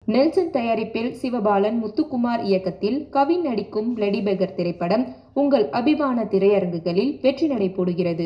Nelson தயாரிப்பில் சிவபாலன் முத்துக்குமார் இயக்கத்தில் கவின் நடிக்கும் பிளடி பெகர் திரைப்படம் உங்கள் அபிமான திரையரங்குகளில் வெற்றி நடை போடுகிறது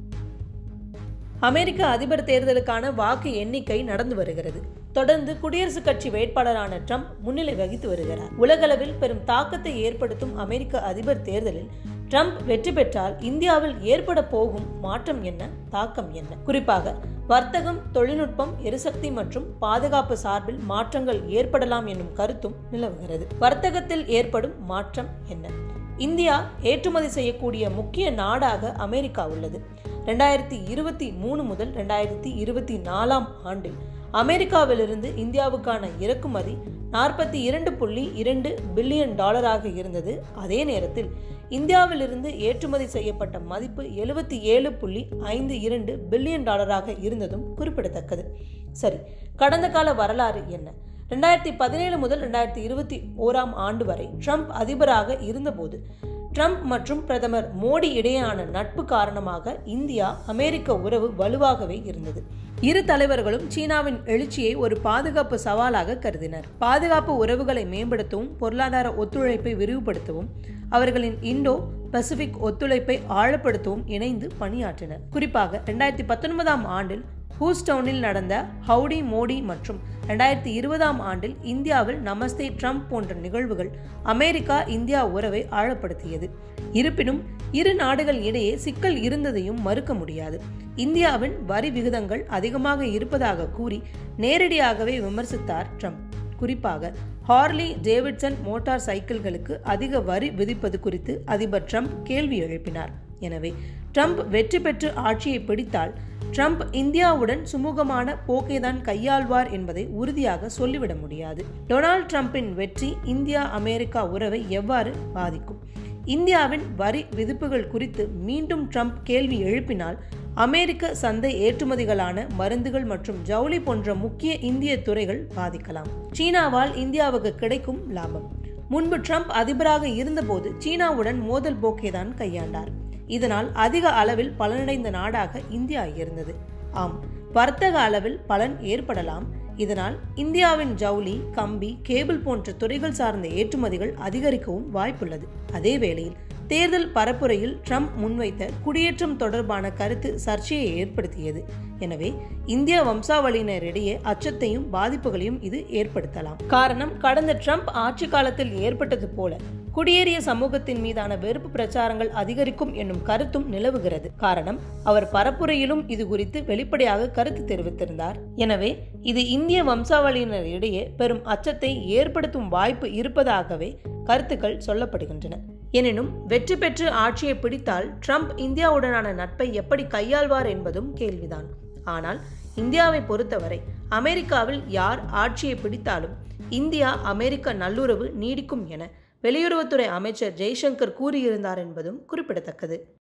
அமெரிக்க அதிபர் தேர்தலுக்கான வாக்கு எண்ணிக்கை நடந்து வருகிறது தொடர்ந்து குடியரசுக் கட்சி வேட்பாளரான ட்ரம்ப் முன்னிலை வகித்து வருகிறார் உலகளவில் பெரும் தாக்கத்தை ஏற்படுத்தும் அமெரிக்க அதிபர் தேர்தலில் ட்ரம்ப் வெற்றி பெற்றால் இந்தியாவில் ஏற்பட போகும் மாற்றம் என்ன தாக்கம் என்ன குறிப்பாக வர்த்தகம் தொழில்நுட்பம் எரிசக்தி மற்றும் பாதுகாப்பு சார்பில் மாற்றங்கள் ஏற்படலாம் என்னும் கருத்தும் நிலவுகிறது வர்த்தகத்தில் ஏற்படும் மாற்றம் என்ன இந்தியா ஏற்றுமதி செய்யக்கூடிய முக்கிய நாடாக அமெரிக்கா உள்ளது ரெண்டாயிரத்தி இருபத்தி மூணு முதல் ரெண்டாயிரத்தி இருபத்தி நாலாம் ஆண்டில் அமெரிக்காவிலிருந்து இந்தியாவுக்கான இறக்குமதி நாற்பத்தி இரண்டு புள்ளி இரண்டு பில்லியன் டாலராக இருந்தது அதே நேரத்தில் இந்தியாவிலிருந்து ஏற்றுமதி செய்யப்பட்ட மதிப்பு எழுபத்தி ஏழு புள்ளி ஐந்து இரண்டு பில்லியன் டாலராக இருந்ததும் குறிப்பிடத்தக்கது சரி கடந்த கால வரலாறு என்ன ரெண்டாயிரத்தி பதினேழு முதல் ரெண்டாயிரத்தி இருபத்தி ஓராம் ஆண்டு வரை ட்ரம்ப் அதிபராக இருந்தபோது ட்ரம்ப் மற்றும் பிரதமர் மோடி இடையேயான நட்பு காரணமாக இந்தியா அமெரிக்க உறவு வலுவாகவே இருந்தது இரு தலைவர்களும் சீனாவின் எழுச்சியை ஒரு பாதுகாப்பு சவாலாக கருதினர் பாதுகாப்பு உறவுகளை மேம்படுத்தவும் பொருளாதார ஒத்துழைப்பை விரிவுபடுத்தவும் அவர்களின் இண்டோ பசிபிக் ஒத்துழைப்பை ஆழப்படுத்தவும் இணைந்து பணியாற்றினர் குறிப்பாக ரெண்டாயிரத்தி பத்தொன்பதாம் ஆண்டில் ஹூஸ்டவுனில் நடந்த ஹவுடி மோடி மற்றும் ரெண்டாயிரத்தி இருபதாம் ஆண்டில் இந்தியாவில் நமஸ்தே ட்ரம்ப் போன்ற நிகழ்வுகள் அமெரிக்கா இந்தியா உறவை ஆழப்படுத்தியது இருப்பினும் இரு நாடுகள் இடையே சிக்கல் இருந்ததையும் மறுக்க முடியாது இந்தியாவின் வரி விகிதங்கள் அதிகமாக இருப்பதாக கூறி நேரடியாகவே விமர்சித்தார் ட்ரம்ப் குறிப்பாக ஹார்லி டேவிட்சன் மோட்டார் சைக்கிள்களுக்கு அதிக வரி விதிப்பது குறித்து அதிபர் ட்ரம்ப் கேள்வி எழுப்பினார் எனவே ட்ரம்ப் வெற்றி பெற்று ஆட்சியை பிடித்தால் ட்ரம்ப் இந்தியாவுடன் சுமூகமான போக்கைதான் கையாள்வார் என்பதை உறுதியாக சொல்லிவிட முடியாது டொனால்ட் ட்ரம்பின் வெற்றி இந்தியா அமெரிக்கா உறவை எவ்வாறு பாதிக்கும் இந்தியாவின் வரி விதிப்புகள் குறித்து மீண்டும் ட்ரம்ப் கேள்வி எழுப்பினால் அமெரிக்க சந்தை ஏற்றுமதிகளான மருந்துகள் மற்றும் ஜவுளி போன்ற முக்கிய இந்திய துறைகள் பாதிக்கலாம் சீனாவால் இந்தியாவுக்கு கிடைக்கும் லாபம் முன்பு ட்ரம்ப் அதிபராக இருந்தபோது சீனாவுடன் மோதல் போக்கைதான் கையாண்டார் இதனால் அதிக அளவில் பலனடைந்த நாடாக இந்தியா இருந்தது ஆம் வர்த்தக அளவில் பலன் ஏற்படலாம் இதனால் இந்தியாவின் ஜவுளி கம்பி கேபிள் போன்ற துறைகள் சார்ந்த ஏற்றுமதிகள் அதிகரிக்கவும் வாய்ப்புள்ளது அதே வேளையில் தேர்தல் பரப்புரையில் ட்ரம்ப் முன்வைத்த குடியேற்றம் தொடர்பான கருத்து சர்ச்சையை ஏற்படுத்தியது எனவே இந்திய வம்சாவளியினரிடையே அச்சத்தையும் பாதிப்புகளையும் இது ஏற்படுத்தலாம் காரணம் கடந்த ட்ரம்ப் ஆட்சி காலத்தில் ஏற்பட்டது போல குடியேறிய சமூகத்தின் மீதான வெறுப்பு பிரச்சாரங்கள் அதிகரிக்கும் என்னும் கருத்தும் நிலவுகிறது காரணம் அவர் பரப்புரையிலும் இது குறித்து வெளிப்படையாக கருத்து தெரிவித்திருந்தார் எனவே இது இந்திய வம்சாவளியினர் இடையே பெரும் அச்சத்தை ஏற்படுத்தும் வாய்ப்பு இருப்பதாகவே கருத்துக்கள் சொல்லப்படுகின்றன எனினும் வெற்றி பெற்று ஆட்சியை பிடித்தால் ட்ரம்ப் இந்தியாவுடனான நட்பை எப்படி கையாள்வார் என்பதும் கேள்விதான் ஆனால் இந்தியாவை பொறுத்தவரை அமெரிக்காவில் யார் ஆட்சியை பிடித்தாலும் இந்தியா அமெரிக்க நல்லுறவு நீடிக்கும் என வெளியுறவுத்துறை அமைச்சர் ஜெய்சங்கர் கூறியிருந்தார் என்பதும் குறிப்பிடத்தக்கது